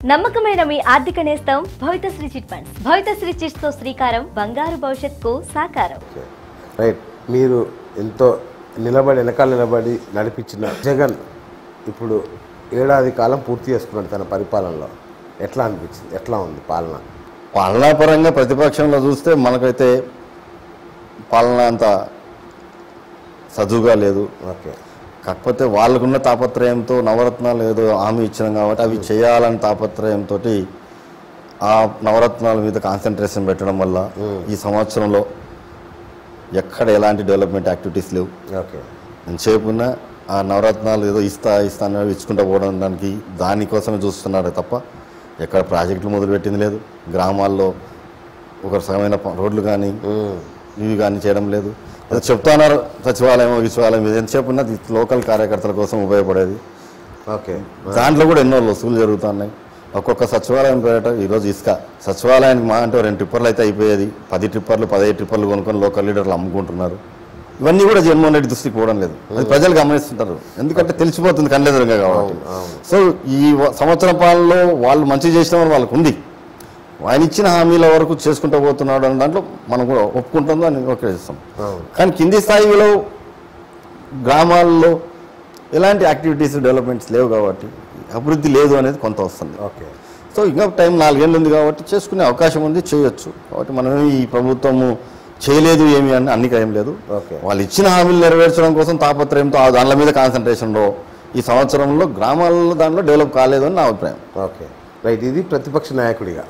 నమ్మకమైన మీ ఆర్థిక నేస్తం Bhavithasri chit funds Bhavithasri chits తో శ్రీకారం బంగారు భవిష్యత్తుకు సాకారం ఓకే రైట్ మీరు ఎంతో నిలబడి వెనకాల నిలబడి నడిపించిన జగన్ ఇప్పుడు ఏడాది కాలం పూర్తి చేసుకున్నాడు తన పరిపాలనలో ఎట్లా అనిపించింది ఎట్లా ఉంది పాలన పాలనాపరంగా ప్రతిపక్షంలో చూస్తే మనకైతే పాలన అంత సజువుగా లేదు ఓకే కాకపోతే వాళ్ళకున్న తాపత్రయంతో నవరత్నాలు ఏదో హామీ ఇచ్చినాం కాబట్టి అవి చేయాలని తాపత్రయంతో ఆ నవరత్నాల మీద కాన్సన్ట్రేషన్ పెట్టడం వల్ల ఈ సంవత్సరంలో ఎక్కడ ఎలాంటి డెవలప్మెంట్ యాక్టివిటీస్ లేవు ఓకే ఎంతసేపు ఉన్నా ఆ నవరత్నాలు ఏదో ఇస్తా ఇస్తా అని ఇచ్చుకుంటూ పోవడం దానికి దానికోసమే చూస్తున్నారు తప్ప ఎక్కడ ప్రాజెక్టులు మొదలుపెట్టింది లేదు గ్రామాల్లో ఒక సగమైన ప- రోడ్లు కానీ ఇవి కానీ చేయడం లేదు ఏదో చెప్తున్నారు సచివాలయం సచివాలయం ఇది ఎంతసేపు ఉన్నా ఇది లోకల్ కార్యకర్తల కోసం ఉపయోగపడేది ఓకే దాంట్లో కూడా ఎన్నో లొసుగులు జరుగుతున్నాయి ఒక్కొక్క సచివాలయం పేరట ఈరోజు ఇసుక సచివాలయానికి మా అంటే రెండు ట్రిప్పర్లు అయితే అయిపోయేది పది ట్రిప్పర్లు పదహైదు ట్రిప్పర్లు కొనుక్కొని లోకల్ లీడర్లు అమ్ముకుంటున్నారు ఇవన్నీ కూడా జగన్మోహన్ రెడ్డి దృష్టికి పోవడం లేదు అది ప్రజలు గమనిస్తుంటారు ఎందుకంటే తెలిసిపోతుంది కళ్ళెదురుగా కాబట్టి సో ఈ వ- సంవత్సరం పాలనలో వాళ్ళు మంచి చేసిన వాళ్ళు వాళ్ళకు ఉంది ఆయన ఇచ్చిన హామీల వరకు చేసుకుంటూ పోతున్నాడు అనే దాంట్లో మనం కూడా ఒప్పుకుంటాం అని ఓకే చేస్తాం అవును కానీ కింది స్థాయిలో గ్రామాల్లో ఎలాంటి యాక్టివిటీస్ డెవలప్మెంట్స్ లేవు కాబట్టి అభివృద్ధి లేదు అనేది కొంత వస్తుంది ఓకే సో ఇంకా టైం నాలుగేళ్ళు ఉంది కాబట్టి చేసుకునే అవకాశం ఉంది చేయొచ్చు కాబట్టి మనం ఈ ప్రభుత్వము చేయలేదు ఏమి అని అన్ని ఏం లేదు ఓకే. వాళ్ళు ఇచ్చిన హామీలు నెరవేర్చడం కోసం తాపత్రయంతో ఆ దానిల మీద కాన్సన్ట్రేషన్లో ఈ సంవత్సరంలో గ్రామాలలో దాంట్లో డెవలప్ కాలేదు అని నా అభిప్రాయం ఓకే రైట్ ఇది ప్రతిపక్ష నాయకుడిగా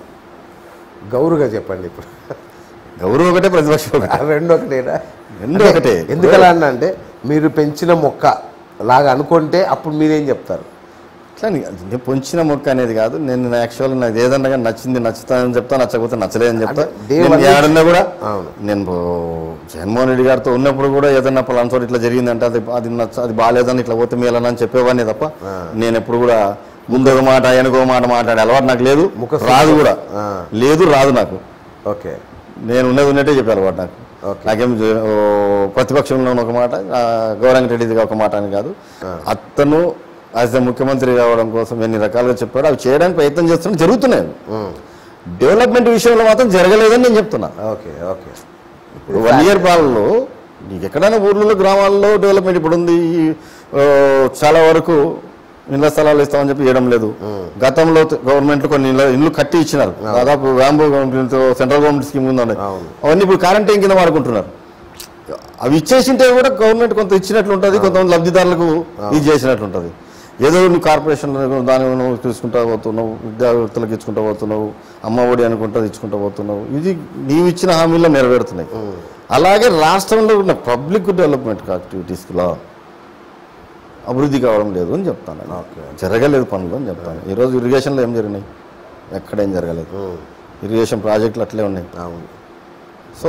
గౌరుగా చెప్పండి ఇప్పుడు గౌరవం ఒకటే ప్రతిపక్షం ఒకటే రెండు ఒకటేనా రెండు అంటే ఒకటే. ఎందుకలా అన్నా అంటే మీరు పెంచిన మొక్క లాగా అనుకుంటే అప్పుడు మీరేం చెప్తారు అట్లా నీ- నేను పొంచిన మొక్క అనేది కాదు నేను యాక్చువల్ నాకు ఏదన్నా కానీ నచ్చింది నచ్చుతానని చెప్తా నచ్చకపోతే నచ్చలేదని చెప్తా అంటే day నేను one నుంచి- ఏడన్నా కూడా అవును. నేను ఓ జగన్మోహన్ రెడ్డి గారితో ఉన్నప్పుడు కూడా ఏదన్నా పలానా చోట ఇట్లా జరిగిందంటే అది అది నచ్చ అది బాగాలేదని ఇట్లా పోతే మేలని చెప్పేవాడిని తప్ప నేను ఎప్పుడు కూడా ముందు ఒక మాట వెనక ఒక మాట మాట్లాడే అలవాటు నాకు లేదు ముఖ రాదు కూడా ఆ. లేదు రాదు నాకు ఓకే నేను ఉన్నది ఉన్నట్టే చెప్పే అలవాటు నాకు ఓకే. నాకేం జ- ఓ ప్రతిపక్షంలో ఉన్న ఒక మాట ఆ, గౌరంగ రెడ్డిది ఒక మాట అని కాదు అతను యాజ్ ద ముఖ్యమంత్రి కావడం కోసం ఎన్ని రకాలుగా చెప్పాడు అవి చేయడానికి ప్రయత్నం చేస్తున్నా జరుగుతున్నాయి డెవలప్మెంట్ విషయంలో మాత్రం జరగలేదని నేను చెప్తున్నా ఓకే ఓకే ఇప్పుడు వన్ ఇయర్ పాలనలో నీకు ఎక్కడైనా ఊర్లలో గ్రామాల్లో డెవలప్మెంట్ ఇప్పుడు ఉంది ఈ, ఆ, చాలా వరకు ఇళ్ల స్థలాలు ఇస్తామని చెప్పి ఇవ్వడం లేదు గతంలో గవర్నమెంట్ కొన్ని ఇళ్ళ- ఇల్లు కట్టి ఇచ్చినారు దాదాపు వ్యాంబో గవర్నమెంట్ సెంట్రల్ గవర్నమెంట్ స్కీమ్ ఉందండి అవును. అవన్నీ ఇప్పుడు క్వారంటైన్ కింద వాడుకుంటున్నారు అవి ఇచ్చేసింటే కూడా గవర్నమెంట్ కొంత ఇచ్చినట్లు ఉంటుంది కొంతమంది లబ్ధిదారులకు ఇది చేసినట్లు ఉంటుంది ఏదో నువ్వు కార్పొరేషన్ దాని నువ్వు తీసుకుంటా పోతున్నావు విద్యార్థులకు ఇచ్చుకుంటా పోతున్నావు అమ్మ ఒడి అనుకుంటా ఇచ్చుకుంటా పోతున్నావు ఇది నీవు ఇచ్చిన హామీల్లో నెరవేరుతున్నాయి అలాగే రాష్ట్రంలో ఉన్న పబ్లిక్ డెవలప్మెంట్ యాక్టివిటీస్లో అభివృద్ధి కావడం లేదు అని చెప్తాను నేను. ఓకే. జరగలేదు పనులు అని చెప్తాను ఈరోజు ఇరిగేషన్లో ఏం జరిగినాయి ఎక్కడేం జరగలేదు ఇరిగేషన్ ప్రాజెక్టులు అట్లే ఉన్నాయి అవును సో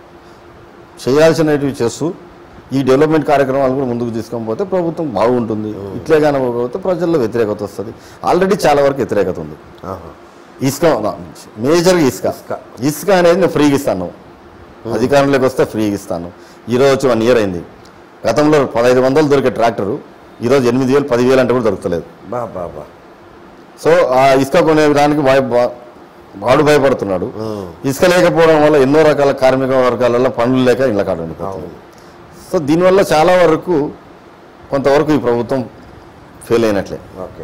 చేయాల్సినవి చేస్తూ ఈ డెవలప్మెంట్ కార్యక్రమాలు కూడా ముందుకు తీసుకొని పోతే ప్రభుత్వం బాగుంటుంది ఇట్లే కాకపోతే ప్రజల్లో వ్యతిరేకత వస్తుంది ఆల్రెడీ చాలా వరకు వ్యతిరేకత ఉంది ఆహా. ఇసుక మేజర్గా ఇసుక ఇసుక. ఇసుక అనేది నేను ఫ్రీగా ఇస్తాను అధికారంలోకి వస్తే ఫ్రీగా ఇస్తాను ఈరోజు వచ్చి వన్ ఇయర్ అయింది గతంలో పదహైదు వందలు దొరికే ట్రాక్టరు ఈరోజు ఎనిమిది వేలు పదివేలు అంటే కూడా దొరకలేదు బా బా బా సో ఆ ఇసుక కొనే దానికి భయ భా- వాడు భయపడుతున్నాడు ఇసుక లేకపోవడం వల్ల ఎన్నో రకాల కార్మిక వర్గాలలో పనులు లేక ఇళ్ళ కాడ ఉండిపోతుంది సో దీనివల్ల చాలా వరకు కొంతవరకు ఈ ప్రభుత్వం ఫెయిల్ అయినట్లే ఓకే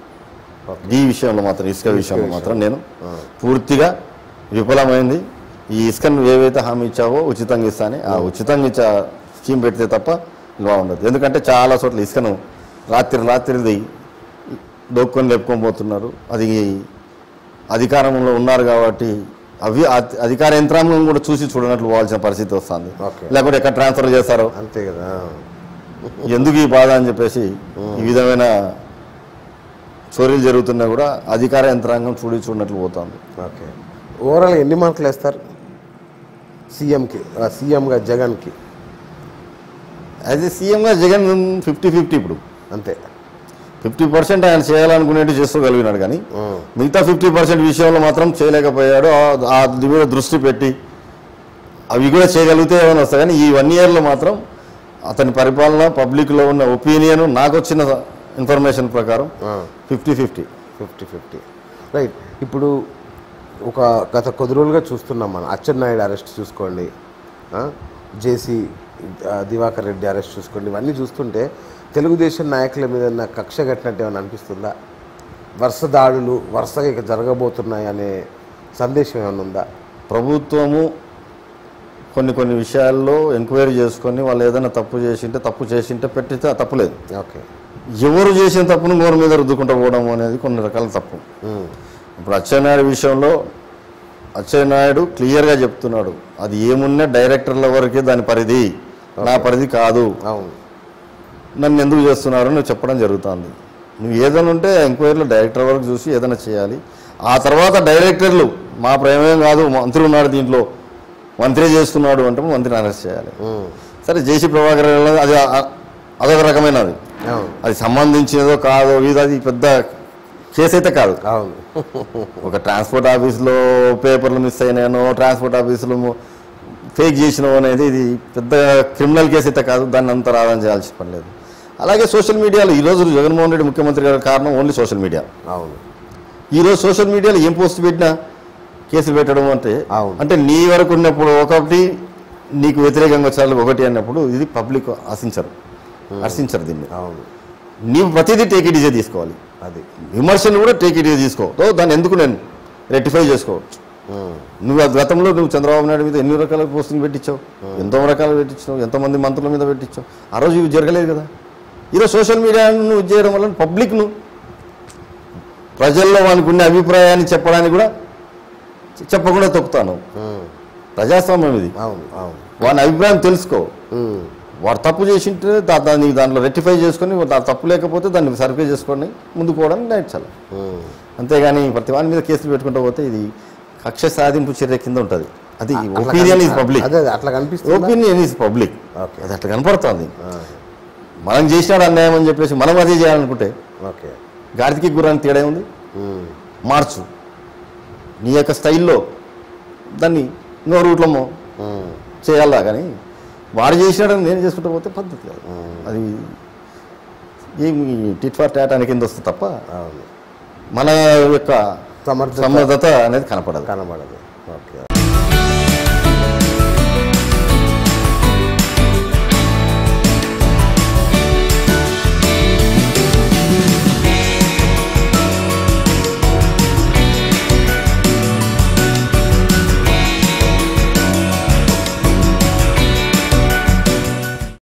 ఈ విషయంలో మాత్రం ఇసుక విషయంలో మాత్రం నేను పూర్తిగా విఫలమైంది ఈ ఇసుకను నువ్వు ఏవైతే హామీ ఇచ్చావో ఉచితంగా ఇస్తానే ఆ ఉచితంగా ఇచ్చా స్కీమ్ పెడితే తప్ప బాగుండదు ఎందుకంటే చాలా చోట్ల ఇసుకను రాత్రి రాత్రిది దొక్కొని లేపుకొని పోతున్నారు అది అధికారంలో ఉన్నారు కాబట్టి అవి అధి- అధికార యంత్రాంగం కూడా చూసి చూడనట్లు పోవాల్సిన పరిస్థితి వస్తుంది ఓకే. లేకపోతే ఎక్కడ ట్రాన్స్ఫర్ చేస్తారో అంతే కదా ఎందుకు ఈ బాధ అని చెప్పేసి ఈ విధమైన చోరీలు జరుగుతున్నా కూడా అధికార యంత్రాంగం చూడి చూడనట్లు పోతుంది ఓకే ఓవరాల్ ఎన్ని మార్కులు వేస్తారు సీఎంకి సీఎంగా జగన్కి యాజ్ ఏ సీఎంగా జగన్ ఫిఫ్టీ ఫిఫ్టీ ఇప్పుడు అంతే ఫిఫ్టీ పర్సెంట్ ఆయన చేయాలనుకునేట్టు చేసుకోగలిగినాడు కానీ ఉమ్. మిగతా ఫిఫ్టీ పర్సెంట్ విషయంలో మాత్రం చేయలేకపోయాడు ఆ- ఆ దీని మీద దృష్టి పెట్టి అవి కూడా చేయగలిగితే ఏమైనా వస్తాయి కానీ ఈ వన్ ఇయర్లో మాత్రం అతని పరిపాలన పబ్లిక్లో ఉన్న ఒపీనియన్ నాకు వచ్చిన ఇన్ఫర్మేషన్ ప్రకారం fifty fifty fifty fifty right ఇప్పుడు ఒక గత కొద్ది రోజులుగా చూస్తున్నాం మనం అచ్చెన్నాయుడు అరెస్ట్ చూసుకోండి ఆ, జేసీ ఆ, దివాకర్ రెడ్డి అరెస్ట్ చూసుకోండి ఇవన్నీ చూస్తుంటే తెలుగుదేశం నాయకుల మీద ఉన్న కక్ష కట్టినట్టు ఏమైనా అనిపిస్తుందా వరుస దాడులు వరుసగా ఇక జరగబోతున్నాయి అనే సందేశం ఏమైనా ఉందా ప్రభుత్వము కొన్ని కొన్ని విషయాల్లో ఎంక్వైరీ చేసుకొని వాళ్ళు ఏదైనా తప్పు చేసింటే తప్పు చేసింటే పెట్టితే ఆ తప్పులేదు ఓకే ఎవరు చేసిన తప్పును గోరు మీద రుద్దుకుంటూ పోవడం అనేది కొన్ని రకాల తప్పు ఉమ్, ఇప్పుడు అచ్చెన్నాయుడు విషయంలో అచ్చెన్నాయుడు క్లియర్గా చెప్తున్నాడు అది ఏమున్నా డైరెక్టర్ల వరకే దాని పరిధి నా పరిధి కాదు అవును నన్ను ఎందుకు చేస్తున్నారు నువ్వు చెప్పడం జరుగుతుంది నువ్వు ఏదైనా ఉంటే ఎంక్వైరీలో డైరెక్టర్ వరకు చూసి ఏదైనా చేయాలి ఆ తర్వాత డైరెక్టర్లు మా ప్రేమేం కాదు మంత్రి ఉన్నాడు దీంట్లో మంత్రి చేస్తున్నాడు అంటే మంత్రిని అరెస్ట్ చేయాలి ఉమ్, సరే జేసీ ప్రభాకర్ రెడ్డి అది అ- అదొక రకమైనది అవును అది సంబంధించినదో కాదో ఇది అది పెద్ద కేసు అయితే కాదు అవును ఒక ట్రాన్స్పోర్ట్ ఆఫీస్లో పేపర్లు మిస్ అయినాయనో ట్రాన్స్పోర్ట్ ఆఫీసులో ఫేక్ చేసినో అనేది ఇది పెద్ద క్రిమినల్ కేసు అయితే కాదు దాన్ని అంత రాదని చేయాల్సిన పని లేదు అలాగే సోషల్ మీడియాలో ఈరోజు జగన్మోహన్ రెడ్డి ముఖ్యమంత్రి గారి కారణం ఓన్లీ సోషల్ మీడియా అవును ఈరోజు సోషల్ మీడియాలో ఏం పోస్ట్ పెట్టినా కేసులు పెట్టడం అంటే అవును. అంటే నీ వరకు ఉన్నప్పుడు ఒకటి నీకు వ్యతిరేకంగా వచ్చారు ఒకటి అన్నప్పుడు ఇది పబ్లిక్ ఆశించరు హర్షించరు దీన్ని అవును నీవు ప్రతిదీ టేక్ ఇట్ ఈజే తీసుకోవాలి అది విమర్శను కూడా టేక్ ఇట్ ఈజే తీసుకో తో దాన్ని ఎందుకు నేను రెక్టిఫై చేసుకోవచ్చు ఉమ్, నువ్వు ఆ గతంలో నువ్వు చంద్రబాబు నాయుడు మీద ఎన్ని రకాల పోస్టులు పెట్టించావు ఎంతో రకాలు పెట్టించావు ఎంతమంది మంత్రుల మీద పెట్టించావు ఆ రోజు ఇవి జరగలేదు కదా ఈరోజు సోషల్ మీడియాను నువ్వు చేయడం వల్ల పబ్లిక్ను ప్రజల్లో వానికి ఉన్న అభిప్రాయాన్ని చెప్పడానికి కూడా చెప్పకుండా తొక్కుతాను ఉమ్, ప్రజాస్వామ్యం ఇది అవును అవును వాని అభిప్రాయం తెలుసుకో ఉమ్, వాడు తప్పు చేసింటే దా- దాన్ని దాంట్లో రెక్టిఫై చేసుకొని దాని తప్పు లేకపోతే దాన్ని సర్వే చేసుకొని ముందుకు పోవడానికి నేర్చాలి ఉమ్. అంతేగాని ప్రతి వాని మీద కేసులు పెట్టుకుంటూ పోతే ఇది కక్ష సాధింపు చర్య కింద ఉంటుంది అది అట్లా ఒపీనియన్ ఈజ్ కనిపి- పబ్లిక్ అదే అదే, అట్లా కనిపిస్తుంది ఒపీనియన్ ఈజ్ పబ్లిక్ ఓకే. అది అట్లా కనపడుతుంది మనం చేసినాడు అన్యాయం అని చెప్పేసి మనం అదే చేయాలనుకుంటే ఓకే గాడికి గుర్రానికి తేడా ఉంది ఉమ్, మార్చు నీ యొక్క స్టైల్లో దాన్ని ఇంకో రూట్లో మో- ఉమ్, చేయాలా కానీ వాడు చేసినాడని నేను చేసుకుంటూ పోతే పద్ధతి కాదు అది ఏమి టిట్ ఫర్ టాట్ అని కింద వస్తుంది తప్ప అవును మన యొక్క సమర్థత సమర్థత అనేది కనపడదు కనబడదు ఓకే